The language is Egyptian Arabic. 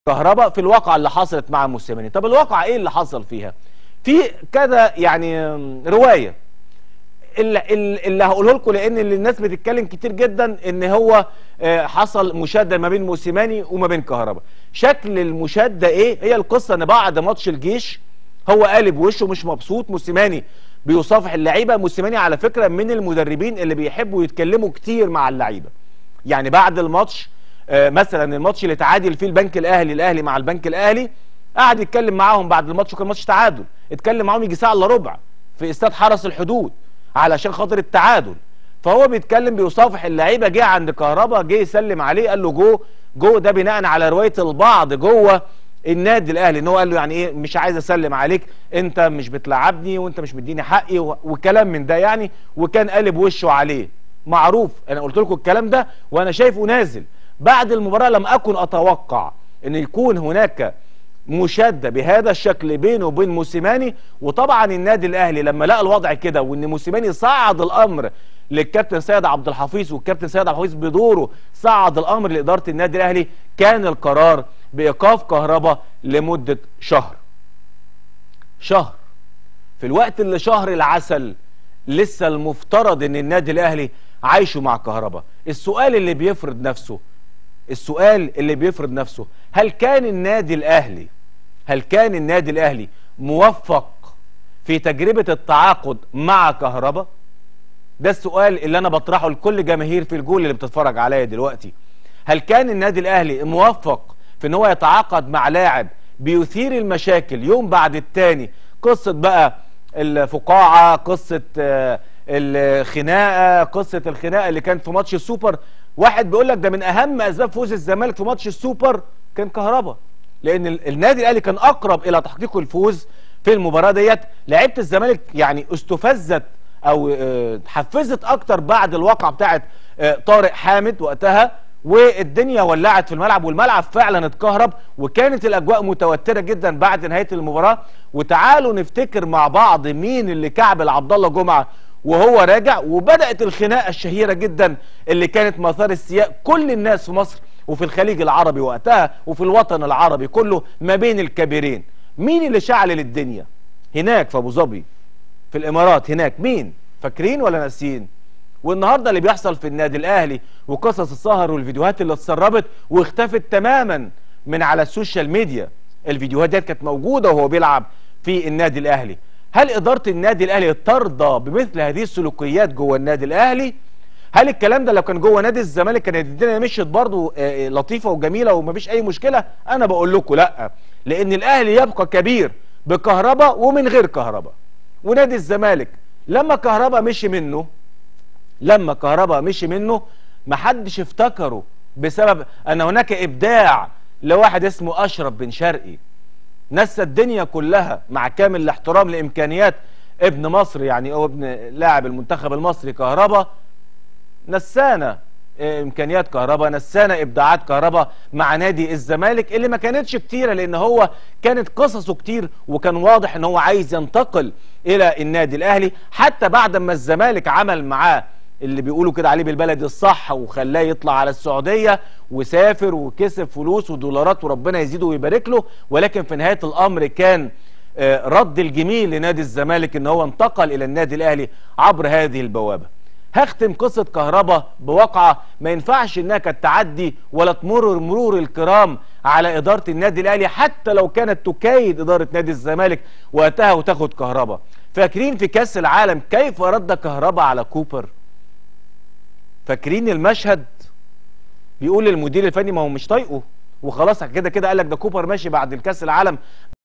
كهرباء في الواقعة اللي حصلت مع موسيماني طب الواقعة ايه اللي حصل فيها في كذا يعني رواية اللي, اللي هقوله لكم لان اللي الناس بتتكلم كتير جدا ان هو حصل مشاده ما بين موسيماني وما بين كهرباء شكل المشاده ايه هي القصه ان بعد ماتش الجيش هو قالب وشه مش مبسوط موسيماني بيصافح اللعيبه موسيماني على فكره من المدربين اللي بيحبوا يتكلموا كتير مع اللعيبه يعني بعد الماتش مثلا الماتش اللي تعادل فيه البنك الاهلي الاهلي مع البنك الاهلي قعد يتكلم معاهم بعد الماتش وكان ماتش تعادل اتكلم معاهم يجي ساعه الا ربع في استاد حرس الحدود علشان خاطر التعادل فهو بيتكلم بيصافح اللعيبه جه عند كهربا جه يسلم عليه قال له جو جو ده بناء على روايه البعض جوه النادي الاهلي ان هو قال له يعني ايه مش عايز اسلم عليك انت مش بتلعبني وانت مش مديني حقي وكلام من ده يعني وكان قالب وشه عليه معروف انا قلت لكم الكلام ده وانا شايفه نازل بعد المباراه لم اكن اتوقع ان يكون هناك مشاده بهذا الشكل بينه وبين موسيماني وطبعا النادي الاهلي لما لقى الوضع كده وان موسيماني صعد الامر للكابتن سيد عبد الحفيظ والكابتن سيد عبد الحفيظ بدوره صعد الامر لاداره النادي الاهلي كان القرار بايقاف كهربا لمده شهر شهر في الوقت اللي شهر العسل لسه المفترض ان النادي الاهلي عايشه مع كهربا السؤال اللي بيفرض نفسه السؤال اللي بيفرض نفسه هل كان النادي الاهلي هل كان النادي الاهلي موفق في تجربة التعاقد مع كهربا ده السؤال اللي انا بطرحه لكل جماهير في الجول اللي بتتفرج عليا دلوقتي هل كان النادي الاهلي موفق في ان هو يتعاقد مع لاعب بيثير المشاكل يوم بعد التاني قصة بقى الفقاعة قصة الخناقة قصة الخناقة اللي كانت في ماتش السوبر واحد بيقول لك ده من اهم اسباب فوز الزمالك في ماتش السوبر كان كهربا لان النادي الاهلي كان اقرب الى تحقيق الفوز في المباراه ديت لعيبه الزمالك يعني استفزت او اتحفزت اكتر بعد الواقعه بتاعه طارق حامد وقتها والدنيا ولعت في الملعب والملعب فعلا اتكهرب وكانت الاجواء متوتره جدا بعد نهايه المباراه وتعالوا نفتكر مع بعض مين اللي كعبل عبد الله جمعه وهو راجع وبدأت الخناقة الشهيرة جدا اللي كانت مثار السياق كل الناس في مصر وفي الخليج العربي وقتها وفي الوطن العربي كله ما بين الكبيرين مين اللي شعل الدنيا هناك في ابو ظبي في الامارات هناك مين فاكرين ولا ناسيين والنهارده اللي بيحصل في النادي الاهلي وقصص السهر والفيديوهات اللي اتسربت واختفت تماما من على السوشيال ميديا الفيديوهات ديت كانت موجوده وهو بيلعب في النادي الاهلي هل إدارة النادي الأهلي ترضى بمثل هذه السلوكيات جوه النادي الأهلي؟ هل الكلام ده لو كان جوه نادي الزمالك كانت الدنيا مشيت برضه لطيفة وجميلة ومفيش أي مشكلة؟ أنا بقول لكم لأ، لأن الأهلي يبقى كبير بكهرباء ومن غير كهرباء. ونادي الزمالك لما كهرباء مشي منه لما كهرباء مشي منه محدش افتكره بسبب أن هناك إبداع لواحد اسمه أشرف بن شرقي. نسى الدنيا كلها مع كامل الاحترام لامكانيات ابن مصر يعني او ابن لاعب المنتخب المصري كهربا نسانا امكانيات كهربا نسانا ابداعات كهربا مع نادي الزمالك اللي ما كانتش كتيره لان هو كانت قصصه كتير وكان واضح ان هو عايز ينتقل الى النادي الاهلي حتى بعد ما الزمالك عمل معاه اللي بيقولوا كده عليه بالبلد الصح وخلاه يطلع على السعودية وسافر وكسب فلوس ودولارات وربنا يزيده ويبارك له ولكن في نهاية الأمر كان رد الجميل لنادي الزمالك ان هو انتقل الى النادي الاهلي عبر هذه البوابة هختم قصة كهربا بواقعة ما ينفعش انها كانت تعدي ولا تمر مرور الكرام على ادارة النادي الاهلي حتى لو كانت تكايد ادارة نادي الزمالك وقتها وتاخد كهربا فاكرين في كاس العالم كيف رد كهربا على كوبر فاكرين المشهد بيقول للمدير الفني ما هو مش طايقه وخلاص كده كده قال لك ده كوبر ماشي بعد الكاس العالم